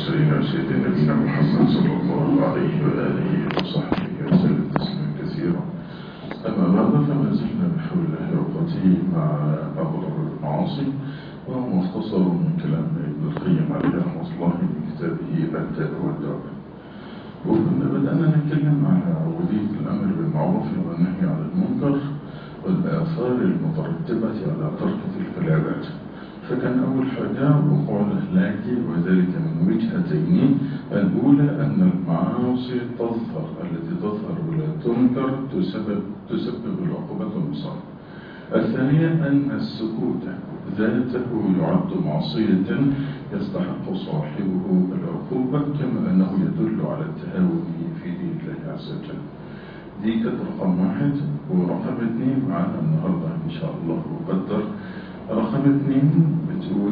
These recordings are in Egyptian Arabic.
المرسلين سيدنا نبينا محمد صلى الله عليه وآله وصحبه وسلم تسليما كثيرا أما بعد فما زلنا بحول الله وقوته مع أبرار المعاصي وهو مختصر من كلام ابن القيم عليه رحمة الله من كتابه الداء والدواء وكنا بدأنا نتكلم على عبودية الأمر بالمعروف والنهي عن المنكر والآثار المترتبة على ترك تلك العبادة فكان أول حاجة وقوع الأهلاك وذلك من وجهتين الأولى أن المعاصي تظهر التي تظهر ولا تنكر تسبب, تسبب العقوبة والمصائب الثانية أن السكوت ذاته يعد معصية يستحق صاحبه العقوبة كما أنه يدل على التهاون في دين الله عز وجل دي كانت رقم واحد ورقم اثنين معانا النهاردة إن شاء الله وقدر رقم اثنين بتقول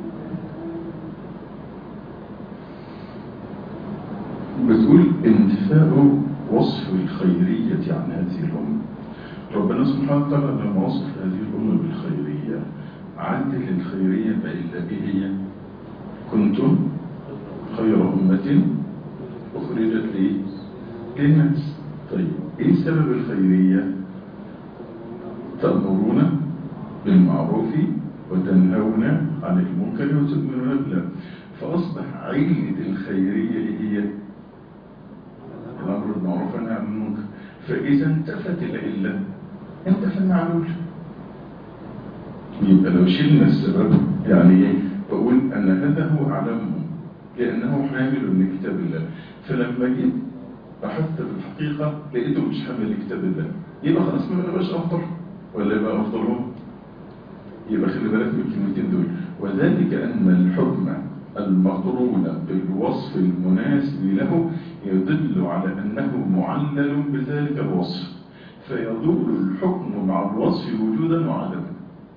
بتقول انتفاء وصف الخيرية عن هذه الأمة ربنا سبحانه وتعالى لما وصف هذه الأمة بالخيرية عدل الخيرية بإلا إيه هي كنتم خير أمة أخرجت لي للناس طيب إيه سبب الخيرية تأمرون بالمعروف وتنهون عن المنكر وتؤمنون بالله فأصبح علة الخيرية هي الأمر بالمعروف والنهي عن المنكر فإذا انتفت العلة انتفى المعلول يبقى لو شلنا السبب يعني ايه بقول أن هذا هو علمه لأنه حامل لكتاب الله فلما جيت بحثت في الحقيقة لقيته مش حامل لكتاب الله يبقى خلاص ما بقاش أفضل ولا يبقى أفضلهم يبقى خلي بالك من الكلمتين دول وذلك أن الحكم المقرون بالوصف المناسب له يدل على أنه معلل بذلك الوصف فيدور الحكم مع الوصف وجودا وعدما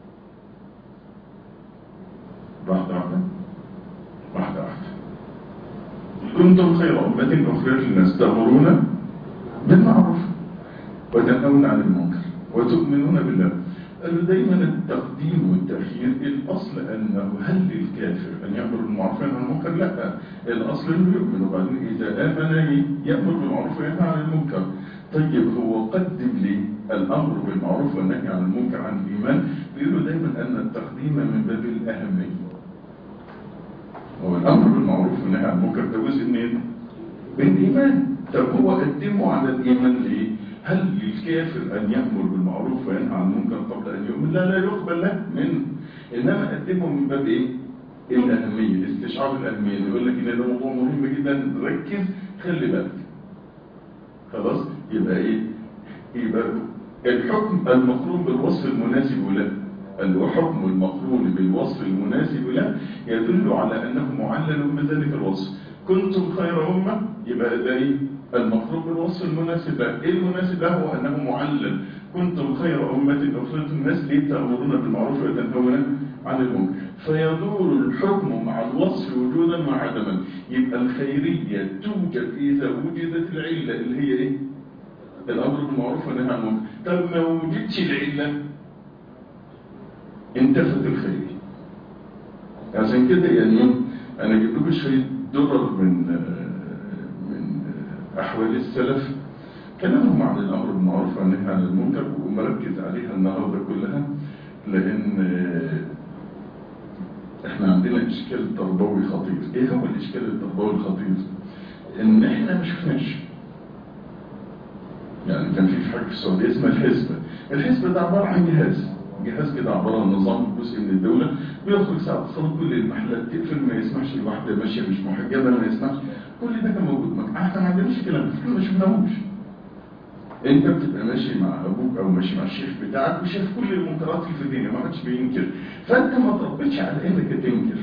واحدة واحدة واحدة واحدة كنتم خير أمة أخرجت للناس تأمرون بالمعروف وتنهون عن المنكر وتؤمنون بالله قالوا دايما التقديم والتأخير الأصل أنه هل للكافر أن يأمر بالمعروف وينهى عن المنكر؟ لا الأصل أنه يؤمن وبعدين إذا آمن يأمر بالمعروف وينهى عن المنكر طيب هو قدم لي الأمر بالمعروف والنهي عن المنكر عن الإيمان بيقولوا دايما أن التقديم من باب الأهمية هو الأمر بالمعروف والنهي عن المنكر ده جزء منين؟ من الإيمان طب هو قدمه على الإيمان ليه؟ هل للكافر أن يأمر بالمعروف وينهى عن المنكر قبل أن يؤمن؟ لا لا يقبل له منه إنما قدمه من باب إيه؟ الأهمية استشعار الأهمية يقول لك إن ده موضوع مهم جدا ركز خلي بالك خلاص يبقى إيه؟ يبقى الحكم المقرون بالوصف المناسب له الحكم المقرون بالوصف المناسب له يدل على أنه معلل بذلك الوصف كنتم خير أمة يبقى ده إيه؟ المطلوب بالوصف المناسب له ايه المناسب له هو انه معلل كنتم خير امه اخرجت الناس ليه تامرون بالمعروف وتنهون عن المنكر فيدور الحكم مع الوصف وجودا وعدما يبقى الخيريه توجد اذا وجدت العله اللي هي ايه الامر بالمعروف والنهي عن المنكر طب ما وجدتش العله انتفت الخيريه عشان كده يعني انا جبت لكم شويه درر من أحوال السلف كلامهم عن الأمر بالمعروف والنهي عن المنكر ومركز عليها النهاردة كلها لأن احنا عندنا إشكال تربوي خطير إيه هو الإشكال التربوي الخطير؟ إن احنا ما شفناش يعني كان في حاجة في السعودية اسمها الحزبة الحزبة ده عبارة عن جهاز جهاز كده عبارة عن نظام جزء من الدولة بيدخل ساعة الصلاة كل المحلات تقفل ما يسمحش الواحدة ماشية مش محجبة ما يسمحش كل ده كان موجود معاك احنا ما عندناش الكلام ده احنا ما شفناهوش انت بتبقى ماشي مع ابوك او ماشي مع الشيخ بتاعك وشايف كل المنكرات اللي في الدنيا ما حدش بينكر فانت ما تربيتش على انك تنكر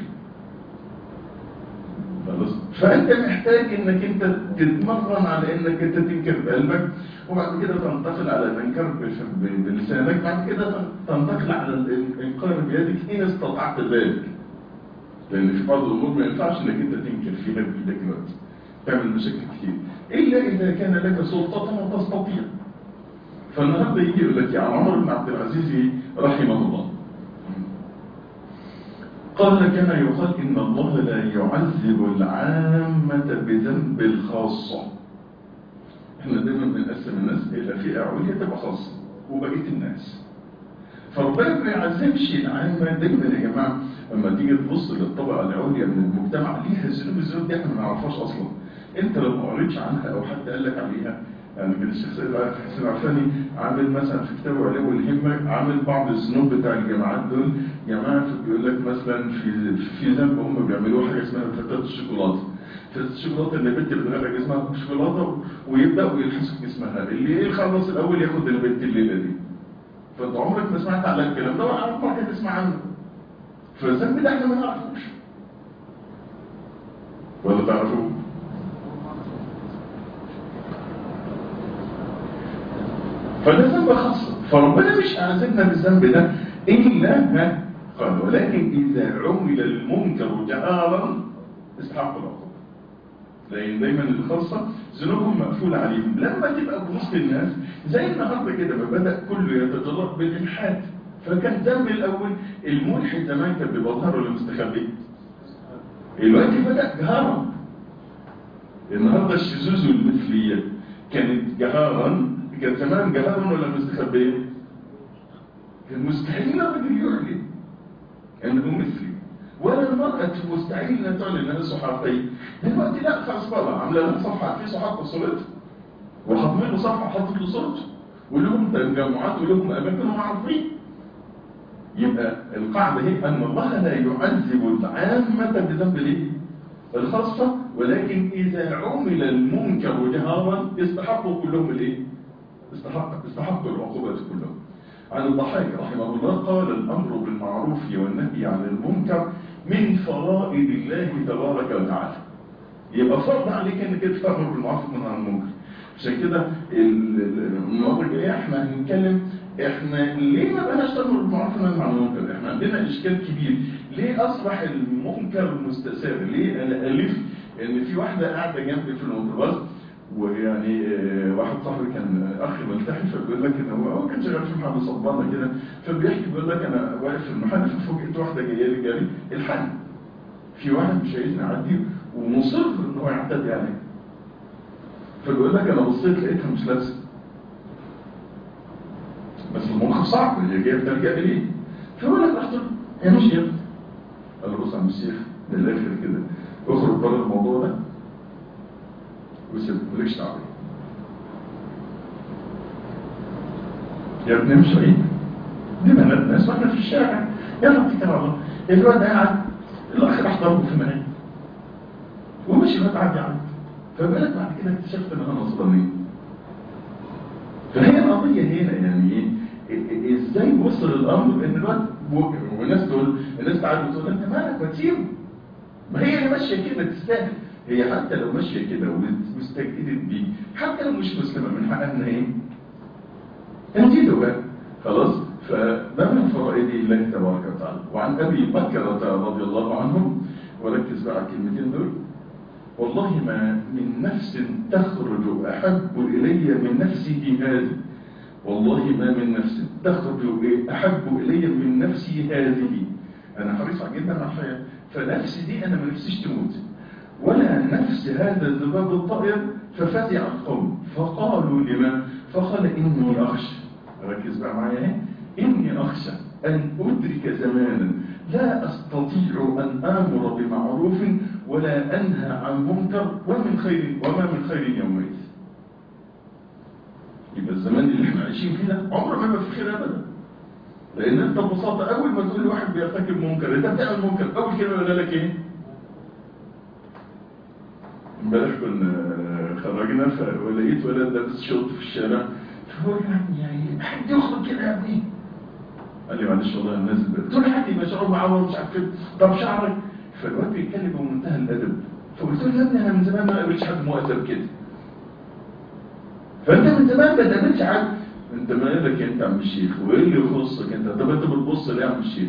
خلاص فانت محتاج انك انت تتمرن على انك انت تنكر بقلبك وبعد كده تنتقل على تنكر بلسانك بعد كده تنتقل على الانكار بيدك ان استطعت ذلك لان في بعض الامور ما ينفعش انك انت تنكر فيها بايدك دلوقتي تعمل مشاكل كتير الا اذا كان لك سلطه وتستطيع فالنهارده يجي يقول لك يا عمر بن عبد العزيز رحمه الله قال كان يقال إن الله لا يعذب العامة بذنب الخاصة احنا دايما بنقسم الناس إلى فئة عليا تبقى خاصة وبقية الناس فربنا ما يعذبش العامة دايما يا جماعة لما تيجي تبص للطبقة العليا من المجتمع ليها ذنوب الذنوب دي احنا ما نعرفهاش أصلا انت لو ما قريتش عنها أو حد قال لك عليها يعني كان الشيخ سيد حسين عفاني عامل مثلا في كتابه عليه والهمة عامل بعض الذنوب بتاع الجماعات دول جماعة بيقول لك مثلا في في ذنب هم بيعملوه حاجة اسمها فتاة الشوكولاتة فتاة الشوكولاتة اللي البنت بتغرق جسمها شوكولاتة ويبدأوا يلحسوا جسمها اللي يخلص الأول ياخد البنت الليلة دي فانت عمرك ما سمعت على الكلام ده ولا عمرك تسمع عنه فالذنب ده احنا ما نعرفوش ولا تعرفوه فده ذنب خاص فربنا مش عاذبنا بالذنب ده إلا ها قال ولكن إذا عمل المنكر جهارا استحق العقوبة لأن دايما الخاصة ذنوبهم مقفولة عليهم لما تبقى بوسط الناس زي النهارده كده ما بدأ كله يتجرب بالإلحاد فكان ذنب الأول الملحد زمان كان بيبقى ظهره ولا مستخبي دلوقتي بدأ جهارا النهارده الشذوذ والمثلية كانت جهارا كان زمان جهارا ولا مستخبية كان مستحيل الرجل يعلن انه مثلي ولا المرأة مستحيل ان تعلن انها صحافية دلوقتي لا خلاص بقى عامله لها صفحة في صحافة صورتها وحاطين له صفحة حاطط له صورته ولهم تجمعات ولهم اماكن معروفين يبقى القاعدة هي ان الله لا يعذب العامة بذنب الايه؟ الخاصة ولكن اذا عمل المنكر جهارا يستحقوا كلهم الايه؟ استحق استحقوا العقوبات كلهم عن الضحاك رحمه الله قال الأمر بالمعروف والنهي عن المنكر من فرائض الله تبارك وتعالى يبقى فرض عليك انك تفهم بالمعروف والنهي عن المنكر عشان كده المرة الجاية احنا هنتكلم احنا ليه ما بقناش تأمر بالمعروف والنهي عن المنكر احنا عندنا اشكال كبير ليه اصبح المنكر مستساغ ليه انا الف ان في واحدة قاعدة جنبي في الميكروباص ويعني واحد صاحبي كان اخ ملتحي فبيقول لك ان هو هو كان شغال في محل صبانه كده فبيحكي بيقول لك انا واقف في المحل ففوجئت واحده جايه لي جاري الحل في واحد مش عايزني اعدي ومصر ان هو يعتدي عليه فبيقول لك انا بصيت لقيتها مش لابسه بس الموقف صعب هي جايه بتلجا اليه فبيقول لك رحت له هي مش يا قال له بص يا عم الشيخ من الاخر كده اخرج بره الموضوع ده وسيب مالكش دعوه يا ابني مش عيب دي بنات ناس واحنا في الشارع يلا اتكل على الله الواد قاعد الاخ راح ضربه في المنام ومشي ما تعدي عنه فبالك بعد كده اكتشفت ان انا نصراني فهي القضيه هنا يعني ايه ازاي وصل الامر ان الواد والناس تقول الناس تعالى تقول انت مالك ما تسيبه ما هي اللي ماشيه كده تستاهل هي حتى لو ماشيه كده واستجدت بيه حتى لو مش مسلمه من حقها ان ايه انجيله بقى خلاص فده من فرائض الله تبارك وتعالى وعن ابي بكر رضي الله عنه وركز بقى على الكلمتين دول والله ما من نفس تخرج احب الي من نفسه هذه والله ما من نفس تخرج احب الي من نفسي هذه انا حريص جدا على الحياه فنفسي دي انا ما نفسيش تموت ولا نفس هذا الذباب الطائر ففزع القوم فقالوا لمن فقال إني أخشى ركز بقى معايا إني أخشى أن أدرك زمانا لا أستطيع أن آمر بمعروف ولا أنهى عن منكر ومن خير وما من خير يومئذ يبقى الزمان اللي احنا عايشين فيه ده عمره ما يبقى في خير ابدا لان انت ببساطه اول ما تقول لواحد بيرتكب منكر انت بتعمل منكر اول كلمه يقول لك ايه امبارح كنا خرجنا ولقيت ولد لابس شورت في الشارع فهو يعني يعني حد يخرج كده يا ابني قال لي معلش والله الناس قلت له عادي ما شعور معاه مش عارف طب شعرك فالواد بيتكلم بمنتهى الادب فقلت له يا ابني انا من زمان ما قابلتش حد مؤدب كده فانت من زمان ما تقابلش حد انت مالك انت يا عم الشيخ وايه اللي يخصك انت طب انت بتبص ليه يا عم الشيخ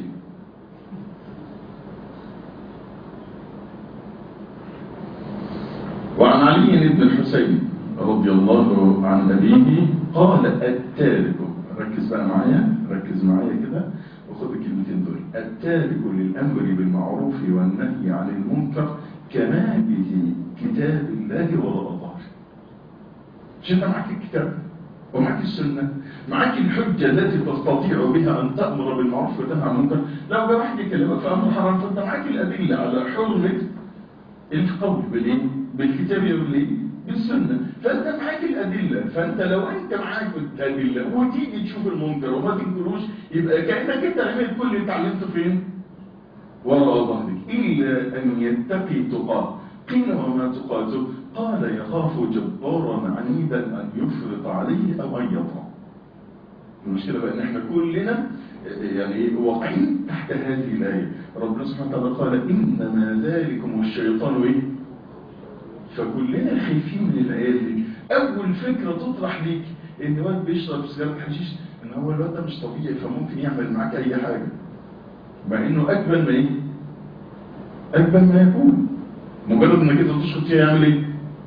وعن علي بن الحسين رضي الله عن أبيه قال التارك ركز بقى معايا ركز معايا كده خد الكلمتين دول التارك للأمر بالمعروف والنهي عن المنكر كماجد كتاب الله وراء ظهره مش انت معاك الكتاب ومعاك السنة معاك الحجة التي تستطيع بها أن تأمر بالمعروف وتنهى عن المنكر لو جاء واحد يكلمك في أمر حرام فأنت معاك الأدلة على حرمة القول بالإيه؟ بالكتاب والإيه؟ بالسنة فأنت معاك الأدلة فأنت لو أنت معاك الأدلة وتيجي تشوف المنكر وما تنكروش يبقى كأنك أنت رميت كل اللي اتعلمته فين؟ وراء ظهرك إلا أن يتقي تقاه قيل وما تقاته قال يخاف جبارا عنيدا أن يفرط عليه أو أن يطغى المشكلة بقى ان احنا كلنا يعني واقعين تحت هذه الآية ربنا سبحانه وتعالى قال إنما ذلكم الشيطان إيه فكلنا خايفين من الآيات دي أول فكرة تطرح ليك إن واد بيشرب سيجارة حشيش إن هو الواد ده مش طبيعي فممكن يعمل معاك أي حاجة مع إنه أجمل ما إيه أجمل ما يكون مجرد إنك أنت تشخط فيها يعمل إيه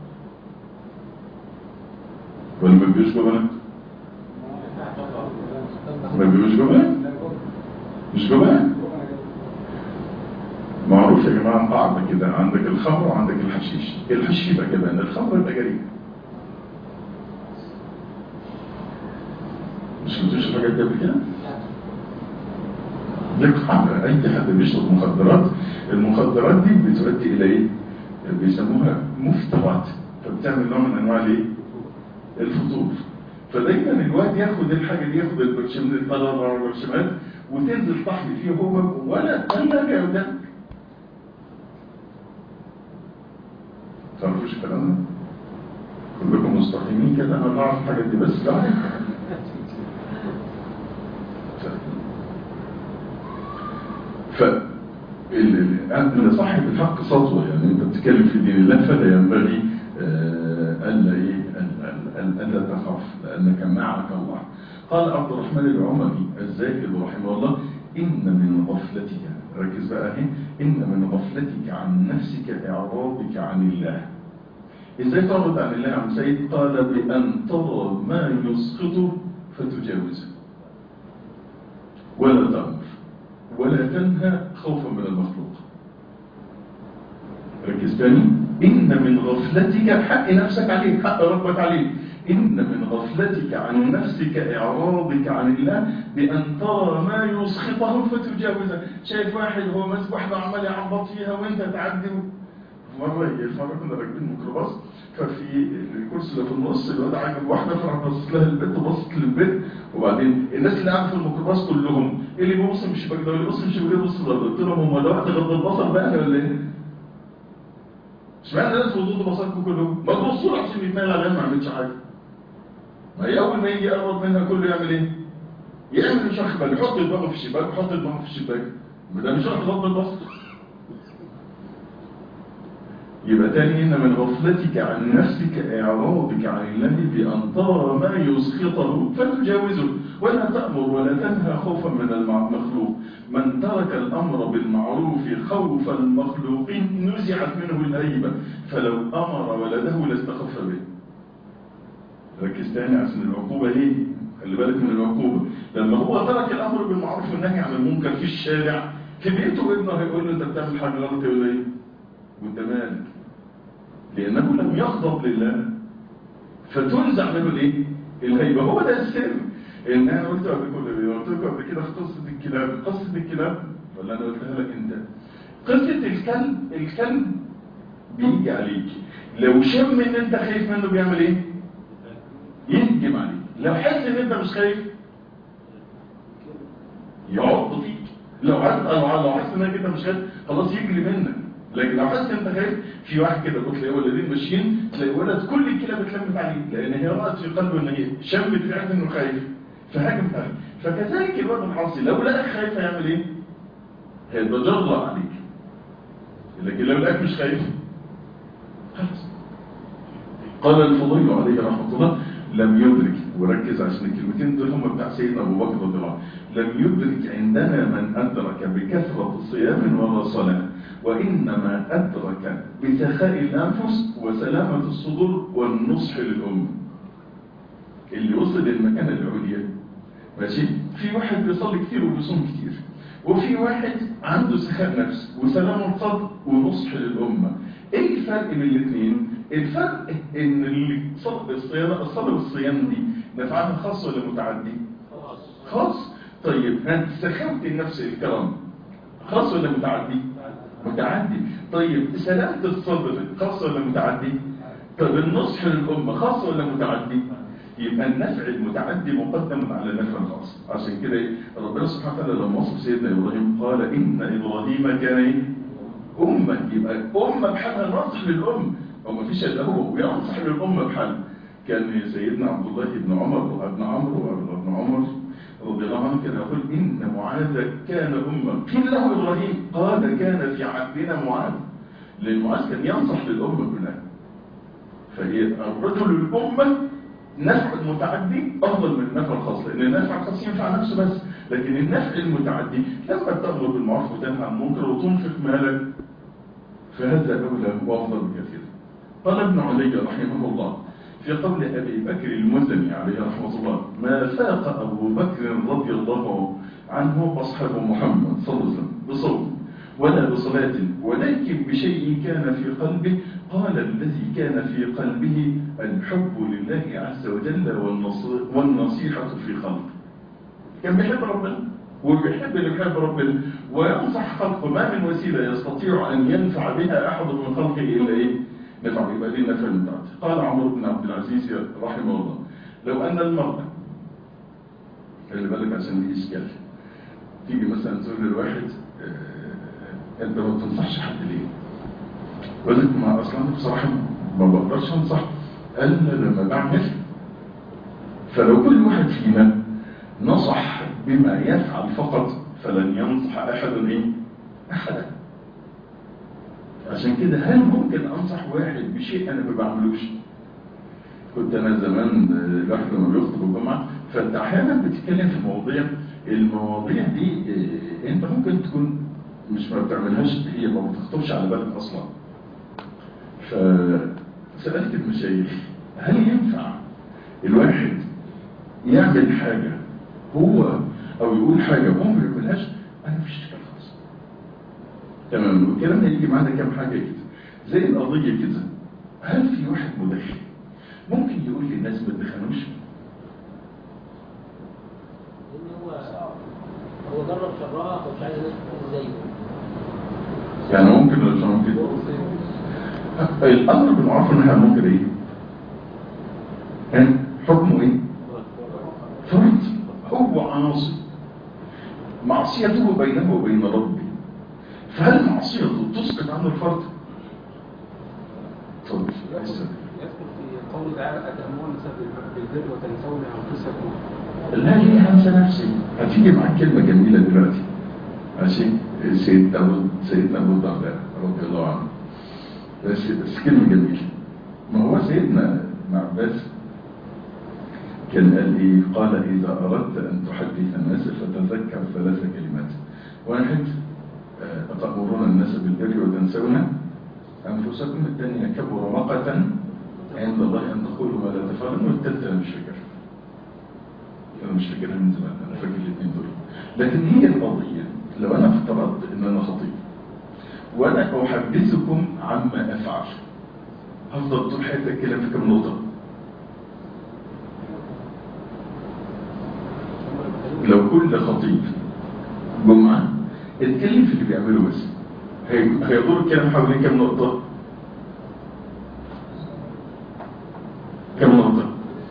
ولا ما بيبقاش جبنك ما بيبقاش جبنك مش جبنك معروف يا جماعة قاعدة كده عندك الخمر وعندك الحشيش الحشيش يبقى جبان الخمر يبقى جريء مش كنتوش الحاجات دي قبل كده؟ دي قاعدة أي حد بيشرب مخدرات المخدرات دي بتؤدي إلى إيه؟ بيسموها مفترات فبتعمل نوع من أنواع الإيه؟ الفطور فدايما الواد ياخد الحاجة دي ياخد البرشمات الثلاثة البرشمات وتنزل طحن فيه هو ولا ثلاجة قدامك تعرفوش الكلام ده كلكم مستقيمين كده انا بعرف الحاجات دي بس لا ف اللي صاحب الحق سطوة يعني انت بتتكلم في دين الله فلا ينبغي الا ايه الا تخاف لانك معك الله قال عبد الرحمن العمري الزاكر رحمه الله ان من غفلتك ركز بقى اهي ان من غفلتك عن نفسك اعراضك عن الله ازاي تعرض عن الله عن سيد قال بان ترى ما يسقطه فتجاوزه ولا تأمر ولا تنهى خوفا من المخلوق ركز تاني إن من غفلتك حق نفسك عليه حق ربك عليه إن من غفلتك عن نفسك إعراضك عن الله بأن ترى ما يسخطه فتجاوزه شايف واحد هو ماسك واحدة عمال يعبط فيها وانت تعدي مرة مرة كنا راكبين ميكروباص ففي الكرسي اللي في النص الواد عجب واحدة فراح بصت لها البيت وبصت للبيت وبعدين الناس اللي قاعدة في الميكروباص كلهم اللي بيبص من الشباك ده واللي بيبص من الشباك ده يبص ده قلت لهم هم ده وقت غض البصر بقى ولا ايه؟ اشمعنى الناس وضوط بصركم كلهم؟ ما تبصوا له عشان يتنقل عليها ما عملتش حاجة ما هي أول ما يجي يقرب منها كله يعمل ايه؟ يعمل مش واخد باله يحط دماغه في الشباك يحط دماغه في الشباك ده مش واخد غض البصر يبقى تاني إن من غفلتك عن نفسك إعراضك عن الله بأن ترى ما يسخطه فتجاوزه ولا تأمر ولا تنهى خوفا من المخلوق من ترك الأمر بالمعروف خوف المخلوقين نزعت منه الهيبة فلو أمر ولده لاستخف به ركز تاني عشان العقوبة ليه خلي بالك من العقوبة لما هو ترك الأمر بالمعروف والنهي عن المنكر في الشارع في بيته وابنه هيقول له انت بتعمل حاجة غلط ولا ايه وانت مالك لأنه لم يغضب لله فتنزع منه الايه الهيبة هو ده السر ان انا قلت قبل كل قلت لكم قبل كده في قصة الكلاب قصة الكلاب ولا انا قلتها لك انت قصة الكلب الكلب بيجي عليك لو شم ان انت خايف منه بيعمل ايه يهجم عليك لو حس ان انت مش خايف يعض فيك لو حس لو حس انك انت مش خايف خلاص يجري منك لكن لو حاسس انت خايف في واحد كده بتلاقي ولدين ماشيين تلاقي ولد كل الكلاب اتلمت عليه لان هي رأت في قلبه ان هي شمت فعلا انه خايف فهاجمت عليه فكذلك الواد الحاصل لو لقاك خايف هيعمل ايه؟ هيتجرأ عليك لكن لو لقاك مش خايف خلاص قال الفضيل عليه رحمه الله لم يدرك وركز عشان الكلمتين دول هم بتاع سيدنا ابو بكر رضي الله لم يدرك عندنا من ادرك بكثره صيام ولا صلاه وانما ادرك بسخاء الانفس وسلامه الصدور والنصح للامه اللي وصل للمكانه العليا ماشي في واحد بيصلي كتير وبيصوم كتير وفي واحد عنده سخاء نفس وسلام الصدر ونصح للأمة ايه الفرق بين الاثنين الفرق ان اللي صلب الصيام الصلاه والصيام دي نفعها خاص ولا متعدي خاص طيب ها سخاوه النفس الكرام خاص ولا متعدي متعدي طيب سلامه الصدر خاص ولا متعدي طب النصح للامه خاص ولا متعدي يبقى النفع المتعدي مقدم على النفع الخاص عشان كده ربنا سبحانه وتعالى لما وصف سيدنا ابراهيم قال ان ابراهيم كان ايه أمة يبقى أمة بحالها نصح للأم أو ما فيش إلا هو وينصح للأمة بحالها كان سيدنا عبد الله بن عمر وابن عمرو وابن عمر رضي الله عنه كان يقول إن معاذ كان أمة قيل له إبراهيم قال كان في عهدنا معاذ لأن معاذ كان ينصح للأمة كلها فهي الرجل الأمة نفع المتعدي أفضل من النفع الخاص لأن النفع الخاص ينفع نفسه بس لكن النفع المتعدي لما تأمر بالمعروف وتنهى عن المنكر وتنفق مالك فهذا أولى وأفضل بكثير قال ابن علي رحمه الله في قول أبي بكر المزني عليه رحمة الله ما فاق أبو بكر رضي الله عنه أصحاب محمد صلى الله عليه وسلم بصوم ولا بصلاة ولكن بشيء كان في قلبه قال الذي كان في قلبه الحب لله عز وجل والنصيحة في خلقه كان بيحب ربنا وبيحب اللي بيحب ربنا وينصح خلقه ما من وسيلة يستطيع أن ينفع بها أحد من خلقه إلا إيه نفع يبقى دي نفع المتعة قال عمرو بن عبد العزيز رحمه الله لو أن المرأة خلي بالك عشان دي إشكال تيجي مثلا تقول للواحد آه أنت ما تنصحش حد ليه؟ يقول لك ما أصلا بصراحة ما بقدرش أنصح إلا لما بعمل فلو كل واحد فينا نصح بما يفعل فقط فلن ينصح أحد إيه؟ أحدا عشان كده هل ممكن أنصح واحد بشيء أنا ما بعملوش كنت أنا زمان الواحد لما بيخطب الجمعة فأنت أحيانا بتتكلم في مواضيع المواضيع دي أنت ممكن تكون مش ما بتعملهاش هي ما بتخطرش على بالك أصلا فسألت المشايخ هل ينفع الواحد يعمل حاجة هو او يقول حاجة هو ما يقولهاش انا مفيش اشكال خالص تمام والكلام ده يجي معانا كام حاجة كده زي القضية كده هل في واحد مدخن ممكن يقول للناس ما تدخنوش لان هو هو جرب شرها فمش عايز الناس تكون زيه يعني ممكن ولا مش ممكن الامر بالمعروف والنهي عن المنكر ايه ها؟ حكمه ايه فرض هو عاصي معصيته بينه وبين ربه فهل معصيته تسقط عنه الفرض طب يذكر في قوله تعالى أتأمرون النساء بالبر وتنسون أنفسكم لا ليه هنسى نفسي هتيجي معاك كلمة جميلة دلوقتي ماشي سيدنا أبو سيدنا أبو الدرداء رضي الله عنه بس بس كلمة جميلة ما هو سيدنا ابن عباس كان قال إيه قال إذا أردت أن تحدث الناس فتذكر ثلاث كلمات واحد آه، أتأمرون الناس بالبر وتنسون أنفسكم الثانية كبر مقتا عند الله أن تقولوا ما لا تفعلون والثالثة أنا مش فاكر أنا مش فاكرها من زمان أنا فاكر الاثنين دول لكن هي القضية لو أنا افترضت إن أنا خطيب وأنا أحدثكم عما أفعل هفضل طول حياتي أتكلم في كم نقطة لو كل خطيب جمعة اتكلم في اللي بيعمله بس هي- هيدور الكلام حوالين كم نقطة كم نقطة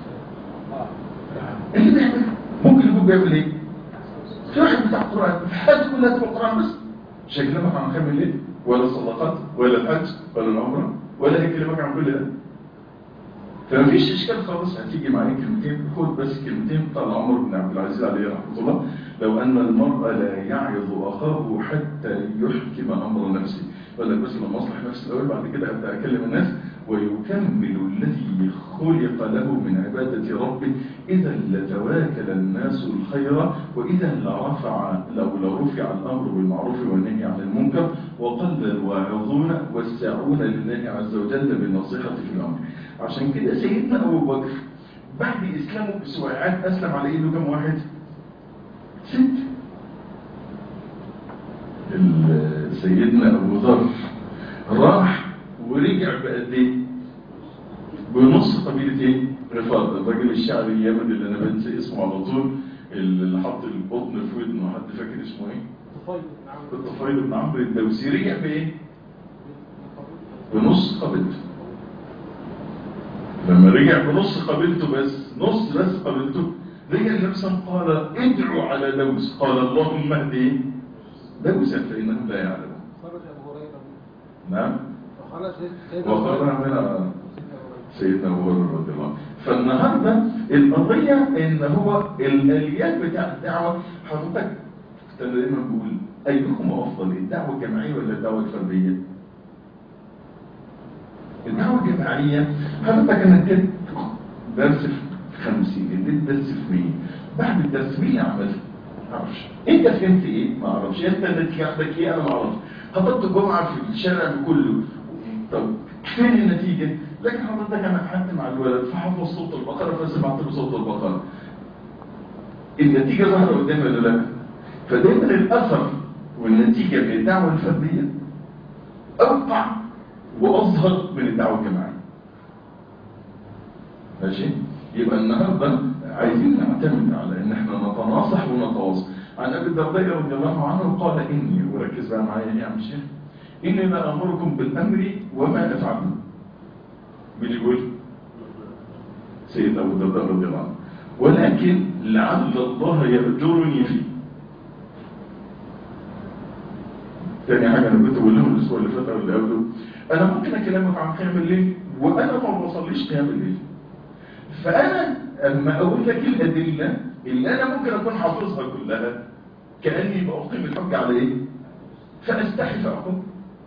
اللي بيعمل ممكن يكون بيعمل ايه في واحد بتاع قرآن الحج كلها تبقى قرآن بس مش هيكلمك عن خير الليل ولا الصدقات ولا الحج ولا العمرة ولا هيكلمك عن كل ده فمفيش اشكال خالص هتيجي معايا كلمتين خد بس كلمتين بتاع عمر بن عبد العزيز عليه رحمه الله لو ان المرء لا يعظ اخاه حتى يحكم امر نفسه يقول لك بس لما اصلح نفسي الاول بعد كده ابدا اكلم الناس ويكمل الذي خلق له من عباده ربه اذا لتواكل الناس الخير واذا لرفع لو لرفع الامر بالمعروف والنهي عن المنكر وقل الواعظون والساعون لله عز وجل بالنصيحه في الامر عشان كده سيدنا أبو بكر بعد إسلامه بسويعات أسلم على إيده كم واحد؟ ست ال- سيدنا ابو ذر راح ورجع بقد ايه بنص قبيله ايه رفاض الراجل الشعبي اليمني اللي انا بنسى اسمه على طول اللي حط القطن في ودنه حد فاكر اسمه ايه طفيل نعم الطفيل بن عمرو الدوسي رجع بايه بنص قبيلته لما رجع بنص قبيلته بس نص بس قبيلته رجع نفسه قال ادعوا على دوس قال اللهم اهدي دوسا فانهم لا يعلمون خرج ابو هريره نعم وخرج سيدنا وخرج أبو منها هريرة. سيدنا ابو هريره رضي الله عنه فالنهارده القضيه ان هو الاليات بتاع الدعوه حضرتك كنت أنا دايما بقول ايكم افضل الدعوه الجماعيه ولا الدعوه الفرديه؟ الدعوه الجماعيه حضرتك انا اديت درس في 50 اديت درس في 100 بعد الدرس 100 عملت ما اعرفش انت فهمت ايه؟ ما اعرفش انت النتيجه عندك ايه؟ انا ما اعرفش حضرت الجمعه في الشارع كله طب فين النتيجه؟ لكن حضرتك انا قعدت مع الولد فحفظ صوت البقره فسمعت له صوت البقره النتيجه ظاهره قدامي ولا لا؟ فدايما الاثر والنتيجه من الدعوه الفرديه اوقع واظهر من الدعوه الجماعيه ماشي يبقى النهارده عايزين نعتمد على ان احنا نتناصح ونتواصل عن ابي الدرداء رضي الله عنه قال اني وركز بقى معايا يا عم الشيخ اني لا امركم بالامر وما افعله مين يقول سيد ابو الدرداء رضي الله عنه ولكن لعل الله يأجرني فيه تاني حاجة أنا كنت بقول لهم الأسبوع اللي فات أو اللي قبله أنا ممكن أكلمك عن قيام الليل وأنا ما بصليش قيام الليل فأنا أما أقول لك الأدلة اللي أنا ممكن أكون حافظها كلها كأني بأقيم الحج على إيه؟ فأستحي فأقوم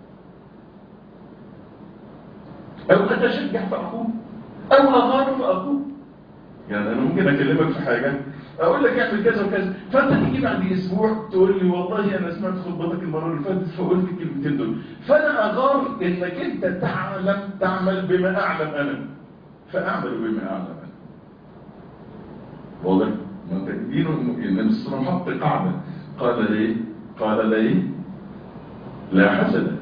أو أتشجع فأقوم أو أغار فأقوم يعني أنا ممكن أكلمك في حاجة أقول لك اعمل كذا وكذا فأنت تيجي بعد أسبوع تقول لي والله أنا سمعت خطبتك المرة اللي فاتت فقلت الكلمتين دول فأنا أغار إنك أنت تعلم تعمل بما أعلم أنا فأعمل بما أعلم أنا واضح؟ ما أنت دين النبي صلى الله عليه وسلم حط قاعدة قال ليه؟ قال ليه؟ لا حسد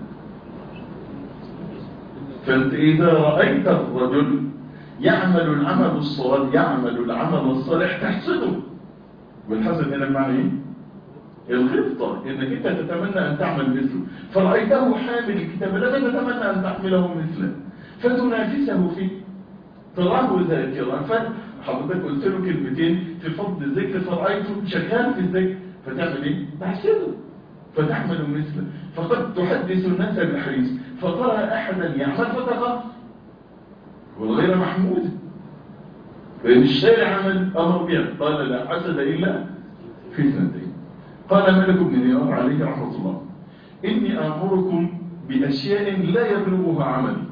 فانت اذا رأيت الرجل يعمل العمل الصالح يعمل العمل الصالح تحسده والحسد هنا بمعنى ايه الغبطة انك انت تتمنى ان تعمل مثله فرأيته حامل الكتاب لا تتمنى ان تحمله مثله فتنافسه فيه تراه ذاكرا فحضرتك قلت له كلمتين في فضل الذكر فرأيته شغال في الذكر فتعمل ايه تحسده فتحمل مثله فقد تحدث الناس بالحديث فترى احدا يعمل فتغى والغير محمود فإن الشارع عمل أمر بها قال لا حسد إلا في اثنتين قال ملك بن دينار عليه رحمة الله إني أمركم بأشياء لا يبلغها عملي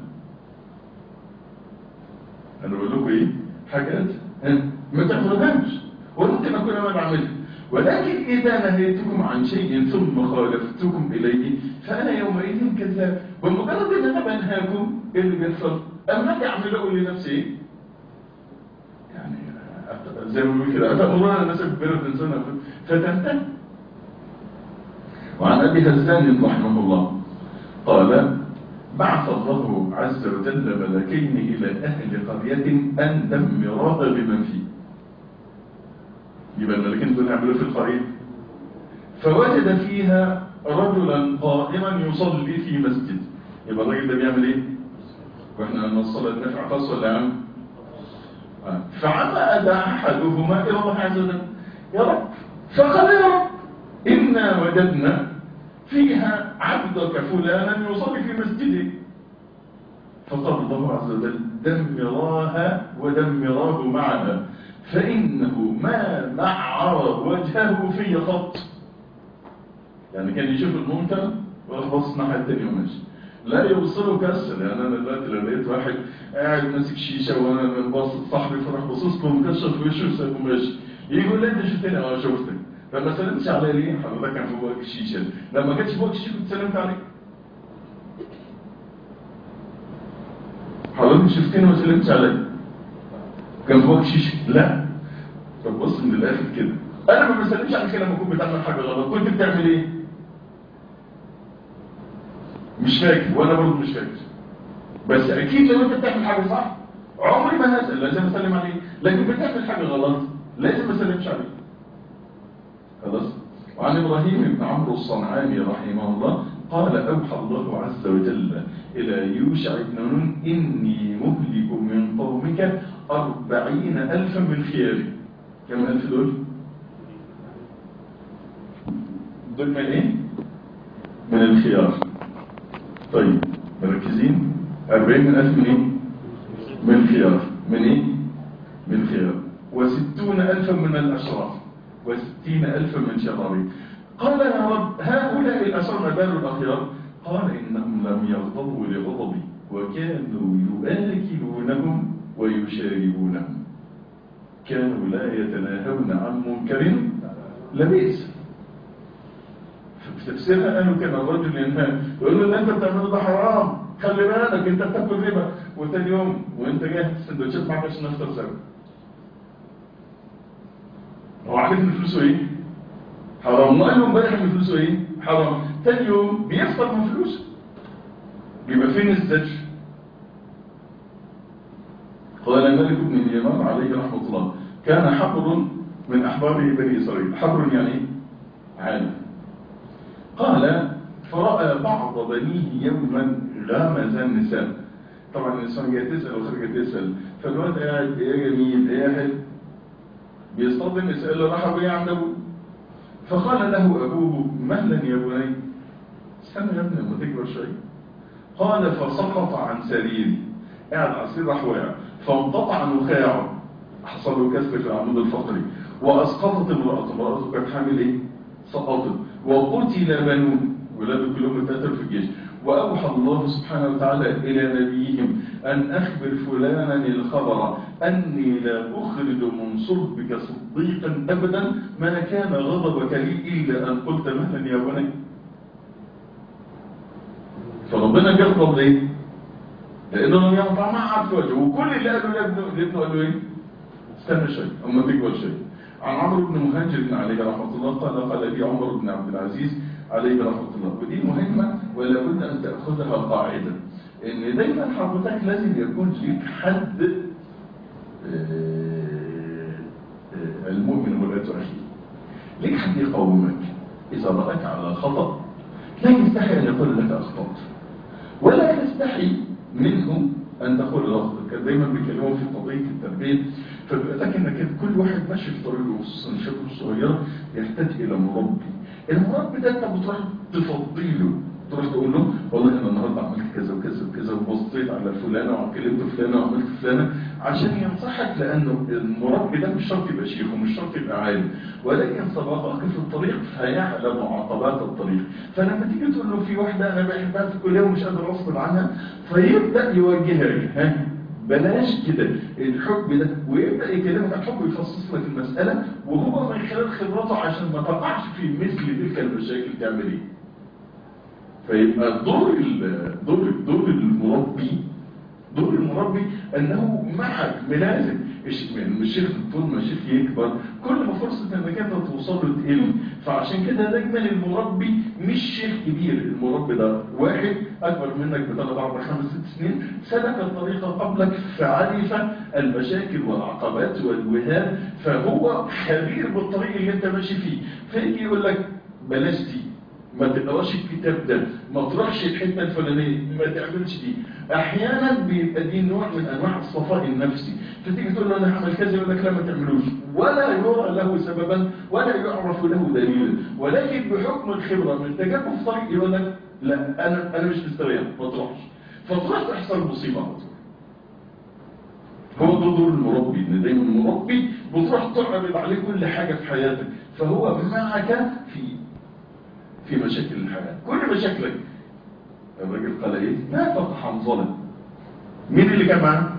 أنا بقول لكم إيه حاجات ها؟ ما تعملوهاش وممكن أكون أنا بعملها ولكن إذا نهيتكم عن شيء ثم خالفتكم إليه فأنا يومئذ كذاب بمجرد أن أنا بنهاكم إيه اللي بيحصل أما أجي أعمل أقول لنفسي إيه؟ يعني أت- زي ما بيقول كده أتأمرون الناس ببر الإنسان فتنتهي وعن أبي هزان رحمه الله قال بعث الله عز وجل ملكين إلى أهل قرية أن دمراها بمن فيه يبقى الملكين دول يعملوا في القرية فوجد فيها رجلا قائما يصلي في مسجد يبقى الراجل ده بيعمل ايه واحنا ان الصلاه نفع خاص ولا عام آه. فعمد احدهما الى الله عز وجل يا رب فقال يا رب انا وجدنا فيها عبدك فلانا يصلي في مسجده فقال الله عز وجل دمراها ودمراه معها فإنه ما معر وجهه في خط يعني كان يشوف المنكر ويخلص الناحية التانية وماشي لا يوصله كسر يعني انا دلوقتي لو لقيت واحد قاعد ماسك شيشه وانا باصص صاحبي فراح باصص له مكشف في وشه وسايبه ماشي يجي يقول لي انت شفتني اه شفتك فما سلمتش عليا ليه حضرتك كان في بوقك الشيشه لما ما كانش بوقك الشيشه كنت سلمت عليك حضرتك شفتني وما سلمتش عليا كان فوق شيشه لا طب بص من الاخر كده انا ما بسلمش عليك لما كنت بتعمل حاجه غلط كنت بتعمل ايه مش فاكر وانا برضه مش فاكر بس اكيد لو انت بتعمل حاجه صح عمري ما هسال لازم اسلم عليك لكن بتعمل حاجه غلط لازم ما اسلمش عليك خلاص وعن ابراهيم بن عمرو الصنعاني رحمه الله قال اوحى الله عز وجل الى يوشع بن نون اني مهلك من قومك أربعين ألفا من خياري كم ألف دول؟ دول من ايه؟ من الخيار طيب مركزين أربعين من ألف من ايه؟ من خيار من ايه؟ من خيار وستون ألفا من الأشراف وستين ألفا من شراري قال يا رب هؤلاء الأشرار بال الأخيار قال إنهم لم يغضبوا لغضبي وكانوا يآكلونهم ويشاربونهم كانوا لا يتناهون عن منكر لبئس في تفسيرها قالوا كان الرجل ينهى يقول له اللي انت بتعمله ده حرام خلي بالك انت بتاكل ربا وتاني يوم وانت جاي السندوتشات معاك عشان نفطر سوا هو عارف ان فلوسه ايه؟ حرام وقال له امبارح ان فلوسه ايه؟ حرام تاني يوم بيفطر من فلوسه يبقى فين الزجر؟ قال مالك بن اليمان عليه رحمه الله كان حبر من احبار بني اسرائيل حبر يعني ايه؟ عالم قال فرأى بعض بنيه يوما غامز النساء طبعا الإنسان جاي تسأل وخارجة تسأل فالواد قاعد يا جميل يا حلو بيصطاد النساء اللي راحوا بيه عند أبوه فقال له أبوه مهلا يا بني استنى يا ابني لما تكبر شوية قال فسقط عن سريري قاعد على السرير راح واقع فانقطع نخاعه حصل له كسر في العمود الفقري واسقطت امراته امراته كانت حامل ايه سقطت وقتل بنوه ولاده كلهم اتقتلوا في الجيش واوحى الله سبحانه وتعالى الى نبيهم ان اخبر فلانا الخبر اني لا اخرج من صلبك صديقا ابدا ما كان غضبك لي الا ان قلت مهلا يا بني فربنا جرب ليه لانه لم يقطع ما عارف وجهه وكل اللي قالوا لابنه لابنه قال له ايه استنى شوي اما تكبر شوي عن عمرو بن مهاجر بن عليه رحمه الله قال قال لي عمر بن عبد العزيز عليه رحمه الله ودي مهمه ولا بد ان تاخذها قاعده ان دايما حضرتك لازم يكون ليك حد المؤمن ولا اخيه ليك حد يقومك اذا راك على خطا لا يستحي ان يقول لك اخطات ولا تستحي منهم ان تقول له كان دايما بيكلموا في قضيه التربيه فبيقول لك انك كل واحد ماشي في طريقه خصوصا الشاب الصغير يحتاج الى مربي المربي ده انت بتروح تفضيله تروح تقول له والله انا النهارده عملت كذا وكذا وكذا وبصيت على فلانه وكلمت فلانه وعملت فلانه عشان ينصحك لانه المربي ده مش شرط يبقى شيخ ومش شرط يبقى عالم ولكن سبقك في الطريق فيعلم عقبات الطريق فلما تيجي تقول له في واحده انا بحبها في الكليه ومش قادر اصبر عنها فيبدا يوجهك ها بلاش كده الحب ده ويبدا يكلمك عن حب يفصص لك المساله وهو من خلال خبرته عشان ما تقعش في مثل تلك المشاكل تعمل ايه فيبقى دور دور دور المربي دور المربي انه معك ملازم الشيخ طول ما الشيخ يكبر كل ما فرصة انك انت توصل له تقل فعشان كده دايما المربي مش شيخ كبير المربي ده واحد اكبر منك بثلاث اربع خمس ست سنين سلك الطريقة قبلك فعرف المشاكل والعقبات والوهام فهو خبير بالطريق اللي انت ماشي فيه فيجي يقول لك بلاش دي ما تقراش الكتاب ده ما تروحش الحته الفلانيه ما تعملش دي احيانا بيبقى دي نوع من انواع الصفاء النفسي فتيجي تقول له انا هعمل كذا يقول لك لا ما تعملوش ولا يرى له سببا ولا يعرف له دليلا ولكن بحكم الخبره من تجاربه في طريق يقول لك لا انا انا مش مستريح ما تروحش فتروح تحصل مصيبه على طول هو ده دور المربي ان دايما المربي بتروح تعرض عليه كل حاجه في حياتك فهو معك في في مشاكل الحياة كل مشاكلك الراجل قال ايه نافق حنظلة مين اللي كان معاه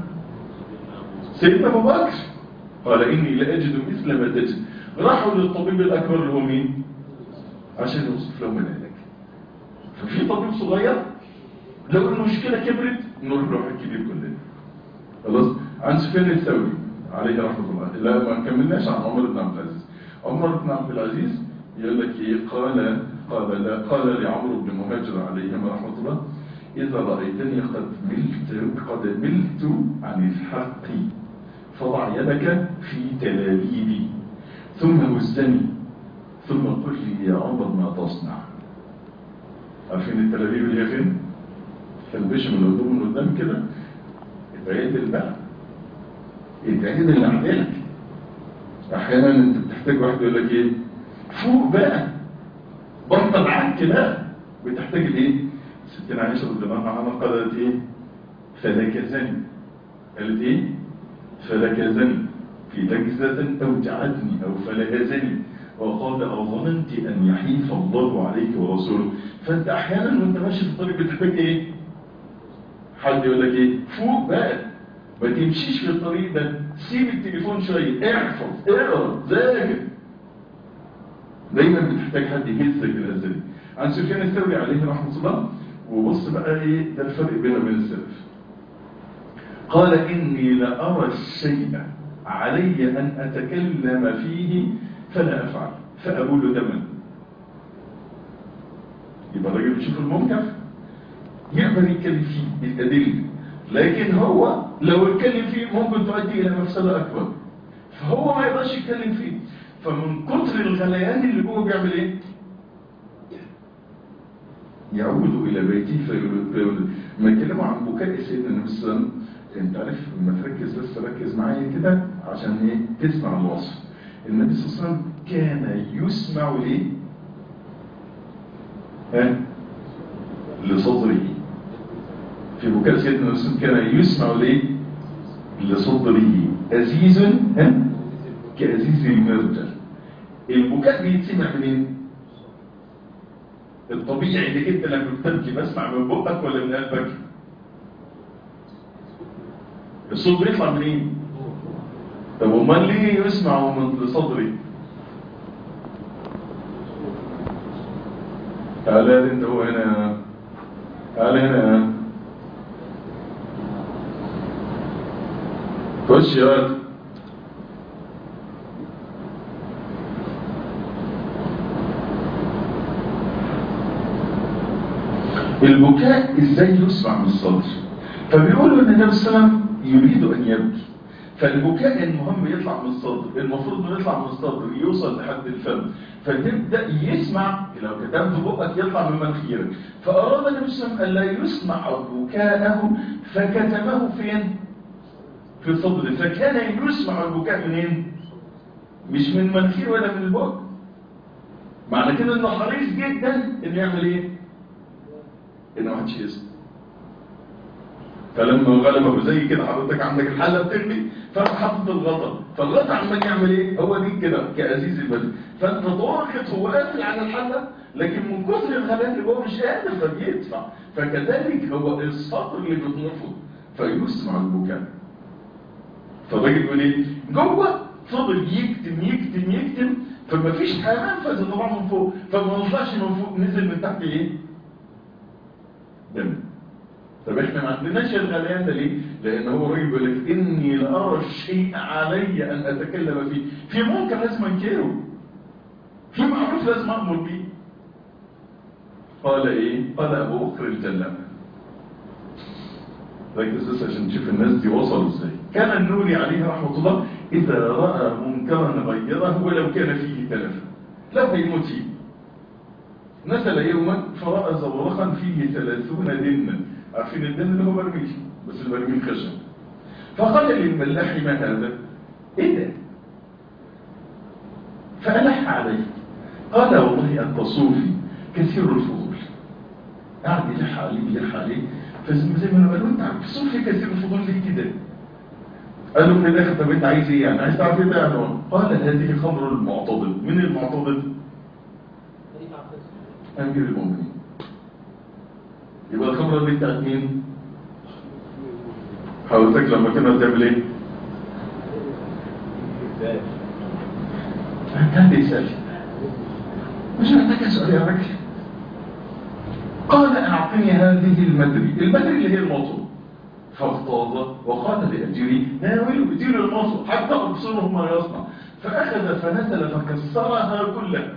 سيدنا ابو بكر قال اني لا اجد مثل ما تجد راحوا للطبيب الاكبر اللي هو مين عشان يوصف لهم العلاج ففي طبيب صغير لو المشكله كبرت نروح له الكبير كلنا خلاص عن سفيان الثوري عليه رحمه الله لا ما كملناش عن عمر بن عبد العزيز عمر بن عبد العزيز يقول لك ايه قال قال لا قال لعمرو بن مهاجر عليهما رحمه الله اذا رايتني قد ملت قد ملت عن الحق فضع يدك في تلابيبي ثم هزني ثم قل لي يا عمر ما تصنع عارفين التلابيب اللي هي فين؟ تلبش من الهدوم من قدام كده اتعدل بقى اتعدل اللي عندك احيانا انت بتحتاج واحد يقول لك ايه فوق بقى بطل عك بقى بتحتاج الايه ستنا عائشه رضي الله عنها قالت ايه فلكزني قالت ايه فلكزني في لكزة أوجعتني أو فلهزني وقال أظننت أن يحيف الله عليك ورسوله فأنت أحيانا وأنت ماشي في الطريق بتحتاج إيه حد يقول لك إيه فوق بقى ما تمشيش في الطريق ده سيب التليفون شوية احفظ اقرا ذاكر دايما بتحتاج حد يهزك الهزة دي عن سفيان الثوري عليه رحمة الله وبص بقى ايه ده الفرق بينه وبين السلف قال إني لأرى الشيء علي أن أتكلم فيه فلا أفعل فأبول دما يبقى الراجل بيشوف المنكر يقدر يتكلم فيه بالأدلة لكن هو لو اتكلم فيه ممكن تؤدي إلى مفسدة أكبر فهو ما يقدرش يتكلم فيه فمن كتر الغليان اللي جوه بيعمل ايه؟ يعود إلى بيته فيقول ما يتكلموا عن بكاء سيدنا النبي صلى الله عليه وسلم انت عارف لما تركز بس ركز معايا كده عشان ايه تسمع الوصف النبي صلى الله عليه وسلم كان يسمع ليه ها لصدره في بكاء سيدنا النبي صلى الله عليه وسلم كان يسمع ليه لصدره أزيز ها كأزيز المرجل البكاء بيتسمع منين الطبيعي انك انت لما بتبكي بسمع من بقك ولا من قلبك الصوت بيطلع منين طب امال ليه يسمع من صدري تعالى يا انت هو هنا تعالى هنا خش يا ولد البكاء ازاي يسمع من الصدر فبيقولوا ان النبي صلى الله عليه وسلم يريد ان يبكي فالبكاء المهم يطلع من الصدر المفروض انه يطلع من الصدر يوصل لحد الفم فتبدا يسمع لو كتمت بقك يطلع من مناخيرك فاراد النبي صلى الله عليه وسلم الا يسمع بكاءه فكتمه فين في الصدر فكان يسمع البكاء منين مش من مناخير ولا من البق معنى كده انه حريص جدا انه يعمل ايه انه محدش يسمع فلما غلبه زي كده حضرتك عندك الحله بتغلي فراح حاطط الغطا فالغطا عمال يعمل ايه هو دي كده كازيز البدن فانت ضاغط هو قافل على الحله لكن من كثر الغليان اللي جوه مش قادر فبيدفع فكذلك هو الصدر اللي بيتنفض فيسمع البكاء فالراجل بيقول ايه جوه فضل يكتم يكتم يكتم فما فيش منفذ طبعا من فوق فما نطلعش من فوق نزل من تحت ايه دم طب احنا ما عندناش الغليان ده ليه لان هو الراجل بيقول لك اني لارى الشيء علي ان اتكلم فيه في منكر لازم انكره في معروف لازم امر بيه قال ايه قال ابو بكر الجلاب ركز بس عشان نشوف الناس دي وصلوا ازاي كان النوري عليه رحمه الله اذا راى منكرا غيره ولو كان فيه تلفا لو هيموت فيه نزل يوما فرأى زورقا فيه ثلاثون دنا عارفين الدن اللي هو برميل بس البرميل خشب فقال للملاح ما هذا ايه ده فألح عليه قال والله أنت صوفي كثير الفضول قعد يلح عليه يلح عليه فزي ما قالوا انت عارف صوفي كثير الفضول ليه كده قالوا من الاخر طب انت عايز ايه يعني عايز تعرف ايه ده يعني قال هذه خمر المعتضد من المعتضد امير المؤمنين يبقى الخمره دي بتاعت مين حضرتك لما كنا بتعمل ايه انت تسال مش محتاج اسال يا راجل قال اعطني هذه المدري المدري اللي هي المطر فاغتاظ وقال لأجيره ناولوا اديله المصر حتى أبصره ما يصنع فأخذ فنزل فكسرها كلها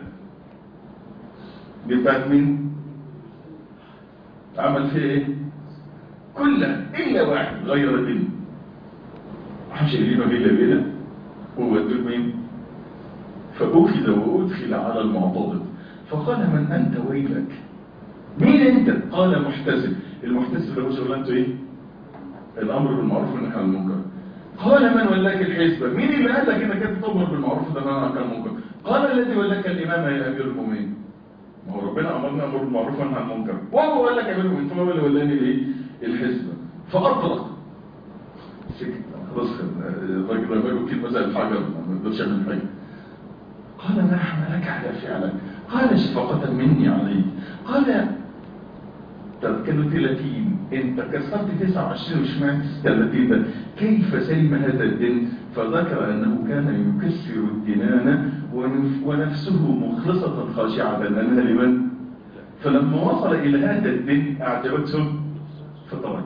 دي بتاعت مين؟ عمل فيها ايه؟ كلها إلا واحد غير دين محدش يجيبها إلا بلا هو دول مين؟ فأخذ وأدخل على المعتضد فقال من أنت ويلك مين أنت؟ قال محتسب المحتسب له شغلانته إيه؟ الأمر بالمعروف والنهي عن المنكر قال من ولاك الحسبة مين اللي قال لك انك انت تأمر بالمعروف والنهي عن المنكر قال الذي ولاك الإمام يا أمير المؤمنين ما هو ربنا أمرنا أمر بالمعروف والنهي عن المنكر وهو قال لك يا أمير المؤمنين ثم هو اللي ولاني ليه؟ الحسبة فأطلق سكت خلاص الراجل لما يقول كلمة زي الحجر ما يقدرش يعمل حاجة قال ما حملك على فعلك قال شفقة مني عليك قال طب كانوا 30 انت كسرت 29 وشمعت 30 ده كيف سلم هذا الدين فذكر انه كان يكسر الدنان ونف ونفسه مخلصة خاشعة لانها لمن فلما وصل الى هذا الدين اعجبته فتركه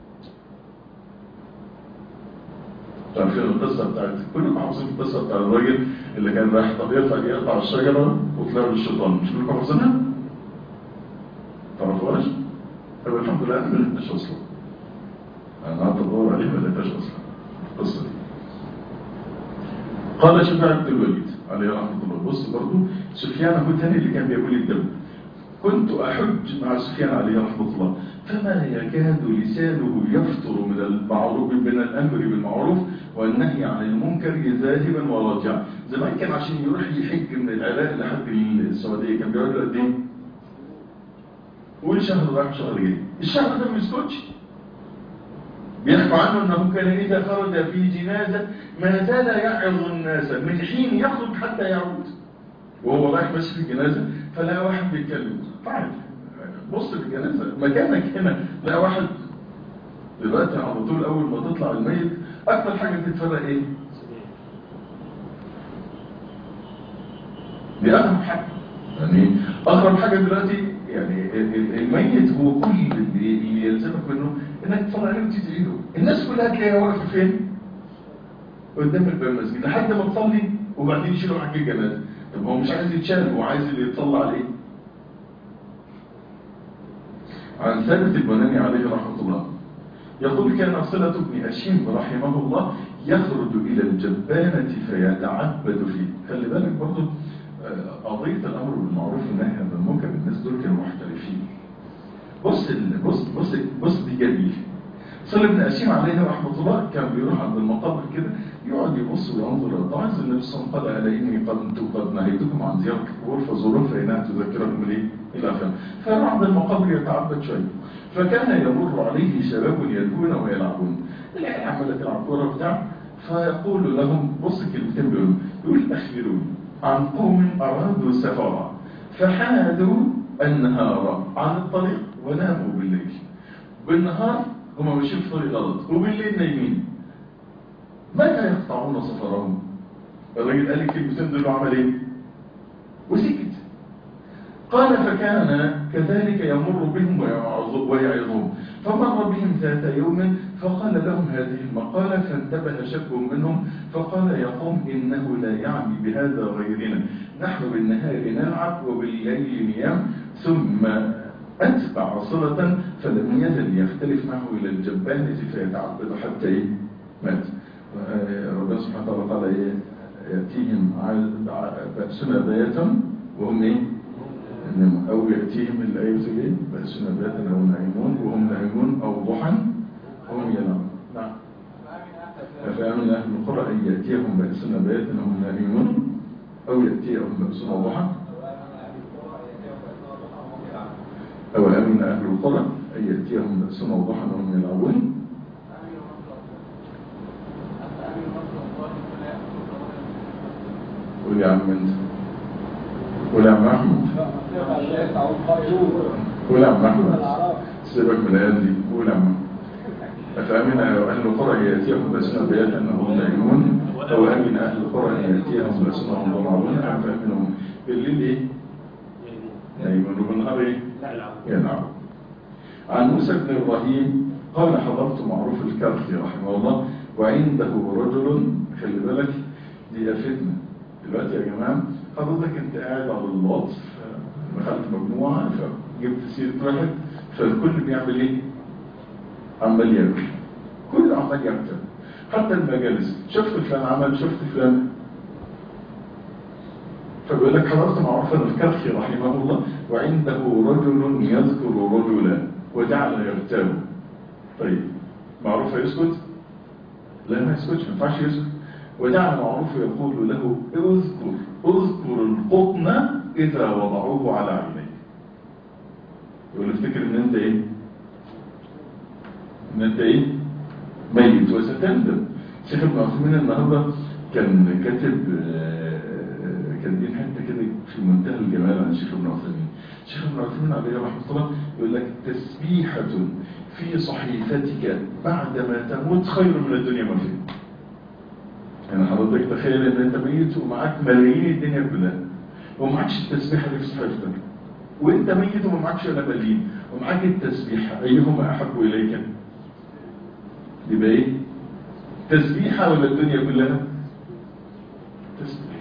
تعرفين القصة بتاعت كلكم حافظين القصة بتاع الراجل اللي كان رايح طبيعة فجأة يقطع الشجرة وطلع له الشيطان مش كلكم حافظينها؟ تعرفوهاش؟ طب الحمد لله انا ما لقيتهاش اصلا انا قعدت ادور عليه ما لقيتهاش اصلا القصة دي قال شفاعة عبد الوليد عليه رحمة الله بص برضو سفيان هو الثاني اللي كان بيقول الدم كنت أحج مع سفيان عليه رحمة الله فما يكاد لسانه يفطر من المعروف من الأمر بالمعروف والنهي عن المنكر ذاهبا وراجعا زمان كان عشان يروح يحج من العراق لحد السعودية كان بيقعد قد ايه؟ قول شهر رايح شهر جاي الشهر ده ما يسكتش بيحكوا عنه انه كان اذا خرج في جنازة ما زال يعظ الناس من حين يخرج حتى يعود وهو رايح ماشي في الجنازة فلا واحد بيتكلم تعال بص في الجنازة مكانك هنا لا واحد دلوقتي على طول اول ما تطلع الميت اكتر حاجة تتفرق ايه دي اهم حاجة يعني اغرب حاجة دلوقتي يعني الميت هو كل اللي يلزمك منه انك تطلع عليه وتدعي له الناس كلها تلاقيها واقفه فين قدام الباب المسجد لحد ما تصلي وبعدين يشيلوا معاك الجنازه طب هو مش عايز يتشال هو عايز اللي يتصلى عليه عن ثابت البناني عليه رحمه الله يقول كان صلة بن أشيم رحمه الله يخرج إلى الجبانة فيتعبد فيه خلي بالك برضه قضية الأمر بالمعروف والنهي عن المنكر الناس دول كانوا محترفين بص ال... بص بص بص دي جميل صلى ابن أسيم عليه رحمة الله كان بيروح عند المقابر كده يقعد يبص وينظر طبعا النبي صلى الله عليه وسلم قال على إني قد قد نهيتكم عن زيارة القبور فزوروها فإنها تذكركم ليه إلى آخره فيروح عند المقابر يتعبد شوية فكان يمر عليه شباب يلهون ويلعبون العيال عمالة تلعب كورة بتاع فيقول لهم بص كلمتين بيقولوا يقول أخبروني عن قوم أرادوا سفرا فحادوا النهار عن الطريق وناموا بالليل بالنهار هم ماشيين في طريق غلط وبالليل نايمين متى يقطعون سفرهم الراجل قال الكلمتين دول عمل ايه وسكت قال فكان كذلك يمر بهم ويعظهم فمر بهم ذات يوم فقال لهم هذه المقالة فانتبه شك منهم فقال يا قوم إنه لا يعني بهذا غيرنا نحن بالنهار نلعب وبالليل نيام ثم أتبع صلة فلم يزل يختلف معه إلى الجبانة فيتعبد حتى إيه مات ربنا سبحانه وتعالى يأتيهم بأسنا بياتا وهم إيه أو يأتيهم الآية ايه بأسنا بياتا أو نائمون وهم نائمون أو ضحى وهم ينامون نعم أفأمن أهل القرى أن يأتيهم بأسنا بياتا وهم نائمون أو يأتيهم بأسنا ضحى أو أمن أهل القرى أن يأتيهم بأسنا ضحى وهم يلعبون قول يا عم انت قول يا عم احمد قول يا عم احمد سيبك من الايات دي قول يا عم افامن اهل القرى ياتيهم باسنا بياتا انهم نائمون او امن اهل القرى ان ياتيهم باسنا وهم ضمعون ام فامنهم بالليل ايه نائمون وبالنهار ايه يلعبون عن موسى بن ابراهيم قال حضرت معروف الكرخي رحمه الله وعنده رجل خلي بالك دي فتنة دلوقتي يا جماعة حضرتك انت قاعد على اللوط دخلت مجموعة فجبت سيرة واحد فالكل بيعمل ايه؟ عمال ياكل كل عمال ياكل حتى المجالس شفت فلان عمل شفت فلان فبيقول لك حضرت معروف الكرخي رحمه الله وعنده رجل يذكر رجلا وجعل يغتاب طيب معروف يسكت لا ما يسكتش ما ينفعش يسكت وجعل معروف يقول له اذكر اذكر القطن اذا وضعوه على عينيك يقول افتكر ان انت ايه ان انت ايه ميت وستندم شيخ ابن عثمان النهارده كان كاتب كان دي حته كده في منتهى الجمال عن شيخ ابن عثمان شيخ ابن عثمان عليه رحمه الله يقول لك تسبيحه في صحيفتك بعدما تموت خير من الدنيا ما فيها يعني حضرتك تخيل ان انت ميت ومعاك ملايين الدنيا كلها ومعكش التسبيحه دي في صحيفتك وانت ميت وما معكش ولا مليم ومعاك التسبيحه ايهما احب اليك يبقى ايه تسبيحه ولا الدنيا كلها تسبيح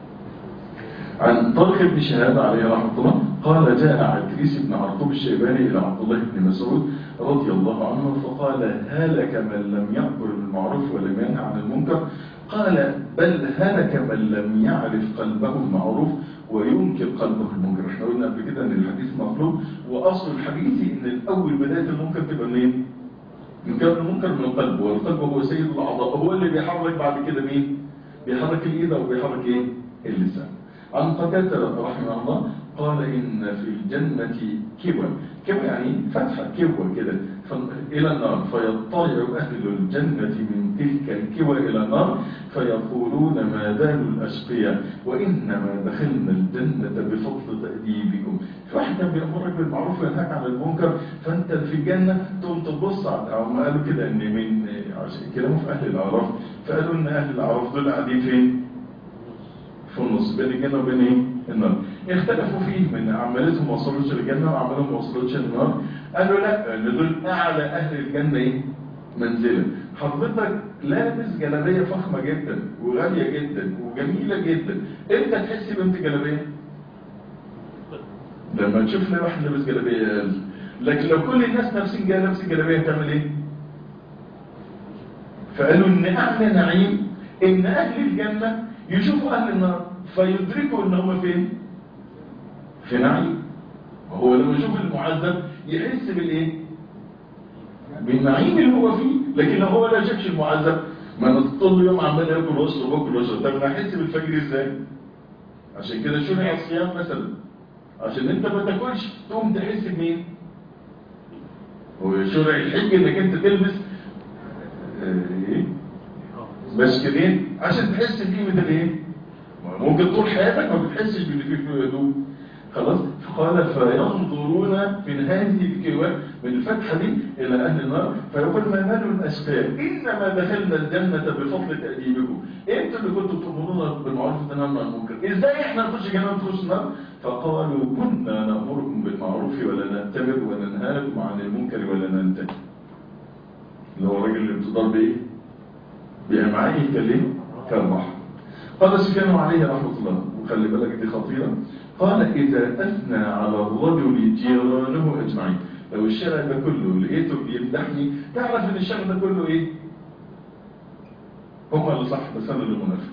عن طارق بن شهاب عليه رحمه الله قال جاء عدريس بن عرطوب الشيباني الى عبد الله بن مسعود رضي الله عنه فقال هلك من لم يأمر بالمعروف ولم ينهى عن المنكر قال بل هلك من لم يعرف قلبه المعروف وينكر قلبه المنكر احنا قلنا قبل كده ان الحديث مطلوب واصل الحديث ان الاول بدايه المنكر تبقى منين انكار المنكر من القلب والقلب هو سيد الاعضاء هو اللي بيحرك بعد كده مين بيحرك الايد او بيحرك ايه اللسان عن قتاده رحمه الله قال إن في الجنة كوى كوى يعني فتحة كوى كده إلى النار فيطلع أهل الجنة من تلك الكوى إلى النار فيقولون ما بال الأشقياء وإنما دخلنا الجنة بفضل تأديبكم فواحد كان بيأمرك بالمعروف وينهاك عن المنكر فأنت في الجنة تقوم تبص على هم قالوا كده إن من عشان كلامه في أهل الأعراف فقالوا إن أهل الأعراف دول قاعدين فين؟ في النص بين الجنة وبين إيه؟ النار اختلفوا فيه من عملتهم ما وصلوش للجنة وعملهم ما وصلوش للنار قالوا لا ان دول اعلى اهل الجنة ايه منزلا حضرتك لابس جلابية فخمة جدا وغالية جدا وجميلة جدا انت تحس بنت جلابية لما تشوف لي واحد لابس جلابية اقل لكن لو كل الناس نفسين جايه لابس جلابية تعمل ايه فقالوا ان اعلى نعيم ان اهل الجنة يشوفوا اهل النار فيدركوا ان هم فين في نعيم وهو لما يشوف المعذب يحس بالايه بالنعيم اللي هو فيه لكن لو هو لا شافش المعذب ما نطل يوم عمال ياكل ويشرب وياكل ويشرب طب انا احس بالفجر ازاي عشان كده شرع الصيام مثلا عشان انت ما تاكلش تقوم تحس بمين هو شرع الحج انك انت تلبس ايه مسكنين عشان تحس بقيمه الايه ممكن طول حياتك ما بتحسش باللي فيه في هدوء خلاص فقال فينظرون من هذه الكوى من الفتحة دي إلى أهل النار فيقول ما بال الأشقياء إنما دخلنا الجنة بفضل تأديبكم أنتوا اللي كنتوا تأمرون بالمعروف وتنهون عن المنكر إزاي إحنا نخش الجنة ونخش النار فقالوا كنا نأمركم بالمعروف ولا نأتمر وننهاكم عن المنكر ولا ننتهي اللي هو الراجل اللي بتضرب بإيه؟ بأمعائه كالإيه؟ كالبحر قال سفيان عليه رحمة الله وخلي بالك دي خطيرة قال إذا أثنى على الرجل جيرانه أجمعين لو الشارع ده كله لقيته بيمدحني تعرف ان الشارع ده كله ايه هم اللي صح بس انا اللي منافق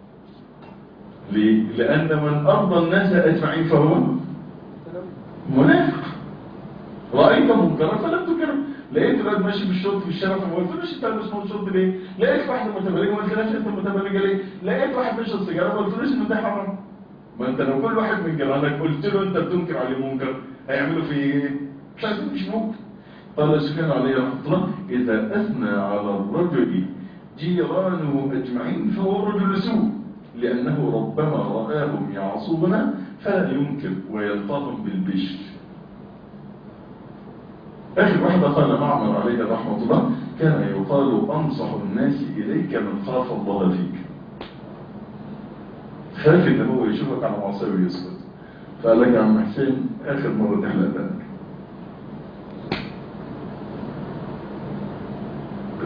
ليه لان من ارضى الناس اجمعين فهو منافق رايت منكرا فلم تكرم لقيت الواد ماشي بالشرط في الشارع فما قلتلوش انت لابس شرط ليه لقيت واحده متبرجه ما قلتلهاش انت متبرجه ليه لقيت واحد بيشرب سيجاره ما قلتلوش ان ده حرام ما انت لو كل واحد من جيرانك قلت له انت بتنكر عليه منكر هيعملوا فيه ايه مش عايزين مش ممكن قال سفيان عليه رحمه الله اذا اثنى على الرجل جيرانه اجمعين فهو رجل سوء لانه ربما راهم يعصون فلا ينكر ويلطفهم بالبشر آخر واحدة قال معمر عليه رحمة الله كان يقال أنصح الناس إليك من خاف الله فيك خاف ان هو يشوفك على معصيه ويسكت فقال لك يا عم حسين اخر مره تحلق بالك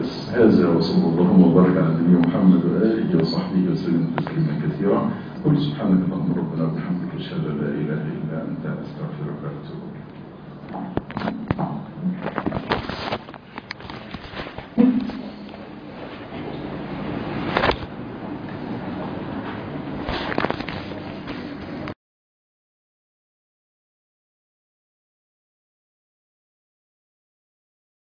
بس هذا وصلى الله وبارك على نبينا محمد وآله وصحبه وسلم تسليما كثيرا قل سبحانك اللهم ربنا وبحمدك اشهد ان لا اله الا انت استغفرك واتوب اليك